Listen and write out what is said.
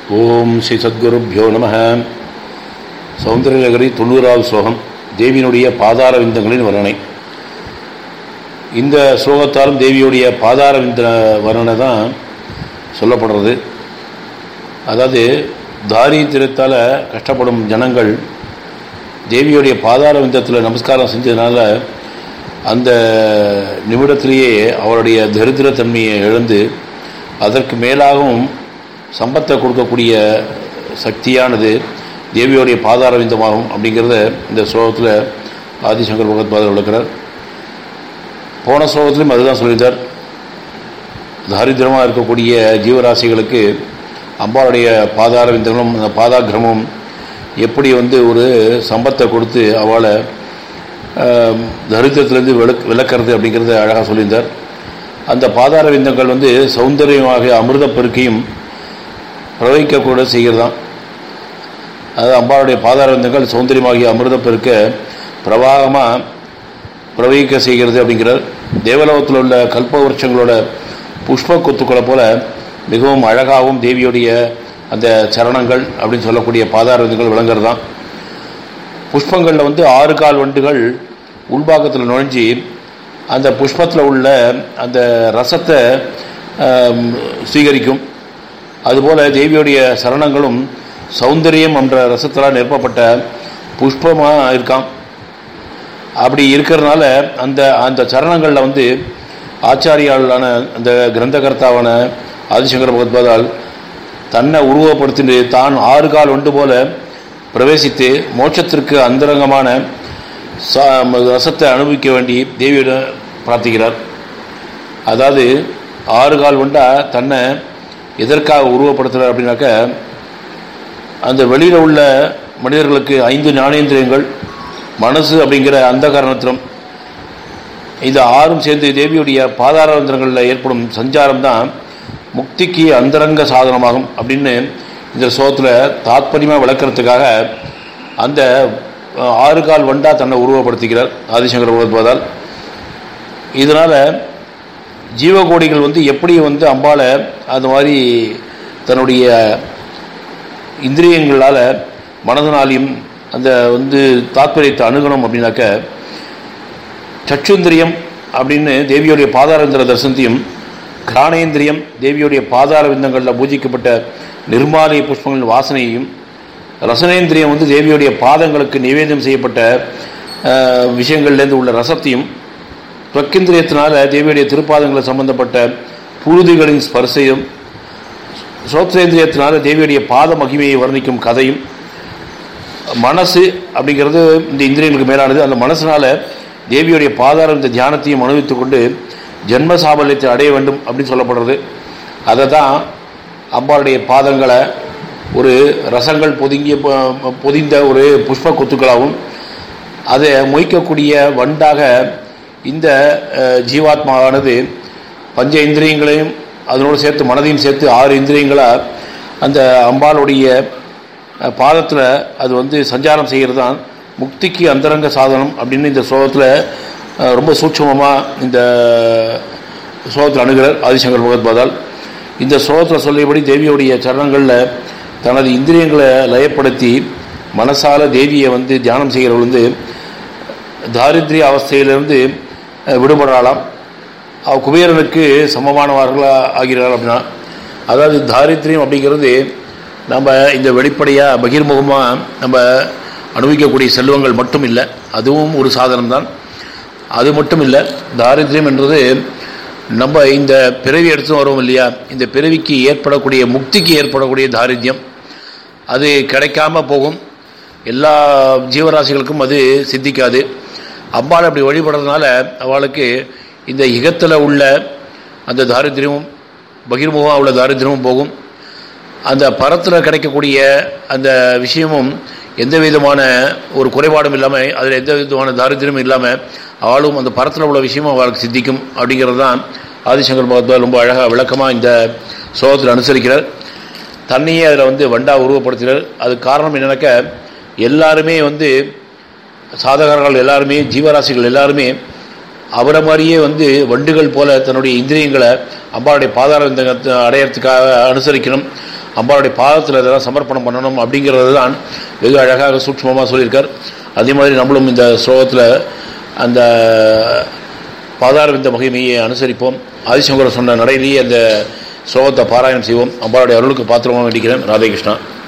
ஓம் ஸ்ரீ சத்குருப்யோ நம சௌந்தரநகரி தொண்ணூறாவது ஸ்லோகம் தேவியினுடைய பாதார விந்தங்களின் வர்ணனை இந்த ஸ்லோகத்தாலும் தேவியுடைய பாதார விந்த வர்ணனை தான் சொல்லப்படுறது அதாவது தாரித்திரத்தால் கஷ்டப்படும் ஜனங்கள் தேவியுடைய பாதார விந்தத்தில் நமஸ்காரம் செஞ்சதுனால அந்த நிமிடத்திலேயே அவருடைய தரித்திரத்தன்மையை இழந்து அதற்கு மேலாகவும் சம்பத்தை கொடுக்கக்கூடிய சக்தியானது தேவியோடைய பாதார விந்தமாகும் அப்படிங்கிறத இந்த ஸ்லோகத்தில் ஆதிசங்கர் பகவத்பாதர் விளக்கிறார் போன ஸ்லோகத்திலும் அதுதான் சொல்லியிருந்தார் தாரித்திரமாக இருக்கக்கூடிய ஜீவராசிகளுக்கு அம்பாளுடைய பாதார விந்தங்களும் அந்த பாதாகிரமும் எப்படி வந்து ஒரு சம்பத்தை கொடுத்து அவளை தரித்திரத்திலேருந்து விளக் விளக்கிறது அப்படிங்கிறத அழகாக சொல்லியிருந்தார் அந்த பாதார விந்தங்கள் வந்து சௌந்தரியமாக அமிர்த பெருக்கையும் பிரவகிக்கக்கூட செய்கிறதாம் அதாவது அம்பாளுடைய பாதார விந்தங்கள் சௌந்தரியமாகிய அமிர்த பெருக்க பிரவாகமாக பிரவகிக்க செய்கிறது அப்படிங்கிறார் தேவலோகத்தில் உள்ள கல்ப விருட்சங்களோட புஷ்ப கொத்துக்களை போல மிகவும் அழகாகவும் தேவியுடைய அந்த சரணங்கள் அப்படின்னு சொல்லக்கூடிய பாதார விந்தங்கள் விளங்குறது தான் புஷ்பங்களில் வந்து ஆறு கால் வண்டுகள் உள்பாக்கத்தில் நுழைஞ்சி அந்த புஷ்பத்தில் உள்ள அந்த ரசத்தை ஸ்வீகரிக்கும் அதுபோல் தேவியுடைய சரணங்களும் சௌந்தரியம் என்ற ரசத்தால் நிரப்பப்பட்ட புஷ்பமாக இருக்கான் அப்படி இருக்கிறதுனால அந்த அந்த சரணங்களில் வந்து ஆச்சாரியாளான அந்த கிரந்தகர்த்தாவான ஆதிசங்கர பகவத்பாதால் தன்னை உருவப்படுத்தி தான் ஆறு கால் ஒன்று போல பிரவேசித்து மோட்சத்திற்கு அந்தரங்கமான ரசத்தை அனுபவிக்க வேண்டி தேவியிடம் பிரார்த்திக்கிறார் அதாவது ஆறு கால் ஒண்டா தன்னை எதற்காக உருவப்படுத்துகிறார் அப்படின்னாக்க அந்த வெளியில் உள்ள மனிதர்களுக்கு ஐந்து ஞானேந்திரியங்கள் மனசு அப்படிங்கிற அந்த காரணத்திலும் இது ஆறும் சேர்ந்து தேவியுடைய பாதாரந்திரங்களில் ஏற்படும் சஞ்சாரம் தான் முக்திக்கு அந்தரங்க சாதனமாகும் அப்படின்னு இந்த சோகத்தில் தாத்பரியமாக விளக்கிறதுக்காக அந்த ஆறு கால் வண்டா தன்னை உருவப்படுத்திக்கிறார் ஆதிசங்கர பகவத்பாதால் இதனால் ஜீவகோடிகள் வந்து எப்படி வந்து அம்பால அது மாதிரி தன்னுடைய இந்திரியங்களால் மனதனாலையும் அந்த வந்து தாத்பரியத்தை அணுகணும் அப்படின்னாக்க சச்சுந்திரியம் அப்படின்னு தேவியோடைய பாதாரந்திர தரிசனத்தையும் கிராணேந்திரியம் தேவியோடைய பாதார விந்தங்களில் பூஜிக்கப்பட்ட நிர்மாலய புஷ்பங்களின் வாசனையையும் ரசனேந்திரியம் வந்து தேவியோடைய பாதங்களுக்கு நிவேதனம் செய்யப்பட்ட விஷயங்கள்லேருந்து உள்ள ரசத்தையும் துவக்கிந்திரியத்தினால தேவியுடைய திருப்பாதங்களை சம்பந்தப்பட்ட புழுதிகளின் ஸ்பர்சையும் சோத்ரேந்திரியத்தினால தேவியுடைய பாத மகிமையை வர்ணிக்கும் கதையும் மனசு அப்படிங்கிறது இந்த இந்திரியங்களுக்கு மேலானது அந்த மனசினால தேவியுடைய பாதார இந்த தியானத்தையும் அனுபவித்து கொண்டு ஜென்ம சாபல்யத்தை அடைய வேண்டும் அப்படின்னு சொல்லப்படுறது அதை தான் அம்பாளுடைய பாதங்களை ஒரு ரசங்கள் பொதுங்கிய பொதிந்த ஒரு புஷ்ப கொத்துக்களாகவும் அதை மொய்க்கக்கூடிய வண்டாக இந்த ஜீவாத்மாவானது பஞ்ச இந்திரியங்களையும் அதனோடு சேர்த்து மனதையும் சேர்த்து ஆறு இந்திரியங்களாக அந்த அம்பாளுடைய பாதத்தில் அது வந்து சஞ்சாரம் செய்கிறது தான் முக்திக்கு அந்தரங்க சாதனம் அப்படின்னு இந்த ஸ்லோகத்தில் ரொம்ப சூட்சமமாக இந்த ஸ்லோகத்தில் அணுகிறார் ஆதிசங்கர் பகவத்பாதால் இந்த ஸ்லோகத்தில் சொல்லியபடி தேவியோடைய சரணங்களில் தனது இந்திரியங்களை லயப்படுத்தி மனசால தேவியை வந்து தியானம் செய்கிறவர்கள் வந்து தாரித்ரிய அவஸ்தையிலிருந்து விடுபடலாம் அவ குபேரனுக்கு சமமானவர்களாக ஆகிறார்கள் அப்படின்னா அதாவது தாரித்ரியம் அப்படிங்கிறது நம்ம இந்த வெளிப்படையாக பகிர்முகமாக நம்ம அனுபவிக்கக்கூடிய செல்வங்கள் மட்டும் இல்லை அதுவும் ஒரு சாதனம் தான் அது மட்டும் இல்லை தாரித்ரியம் என்றது நம்ம இந்த பிறவி எடுத்து வரோம் இல்லையா இந்த பிறவிக்கு ஏற்படக்கூடிய முக்திக்கு ஏற்படக்கூடிய தாரித்யம் அது கிடைக்காம போகும் எல்லா ஜீவராசிகளுக்கும் அது சித்திக்காது அம்பாள் அப்படி வழிபடுறதுனால அவளுக்கு இந்த யுகத்தில் உள்ள அந்த தாரித்திரமும் பகிர்முகமாக உள்ள தாரித்திரமும் போகும் அந்த பரத்தில் கிடைக்கக்கூடிய அந்த விஷயமும் எந்த விதமான ஒரு குறைபாடும் இல்லாமல் அதில் எந்த விதமான தாரித்திரமும் இல்லாமல் அவளும் அந்த பரத்தில் உள்ள விஷயமும் அவளுக்கு சித்திக்கும் அப்படிங்கிறது தான் ஆதிசங்கர் பகவத்பால் ரொம்ப அழகாக விளக்கமாக இந்த சோகத்தில் அனுசரிக்கிறார் தன்னையே அதில் வந்து வண்டா உருவப்படுத்துகிறார் அது காரணம் என்னன்னாக்க எல்லாருமே வந்து சாதகர்கள் எல்லாருமே ஜீவராசிகள் எல்லாருமே அவரை மாதிரியே வந்து வண்டுகள் போல தன்னுடைய இந்திரியங்களை அம்பாளுடைய பாதார அடையறதுக்காக அனுசரிக்கணும் அம்பாளுடைய பாதத்தில் இதெல்லாம் சமர்ப்பணம் பண்ணணும் அப்படிங்கிறது தான் வெகு அழகாக சூட்சமமாக சொல்லியிருக்கார் அதே மாதிரி நம்மளும் இந்த ஸ்லோகத்தில் அந்த பாதாரவிந்த மகிமையை அனுசரிப்போம் ஆதிசங்கர் சொன்ன நடையிலேயே அந்த ஸ்லோகத்தை பாராயணம் செய்வோம் அம்பாளுடைய அருளுக்கு பாத்திரமாக வேண்டிக்கிறேன் ராதே கிருஷ்ணா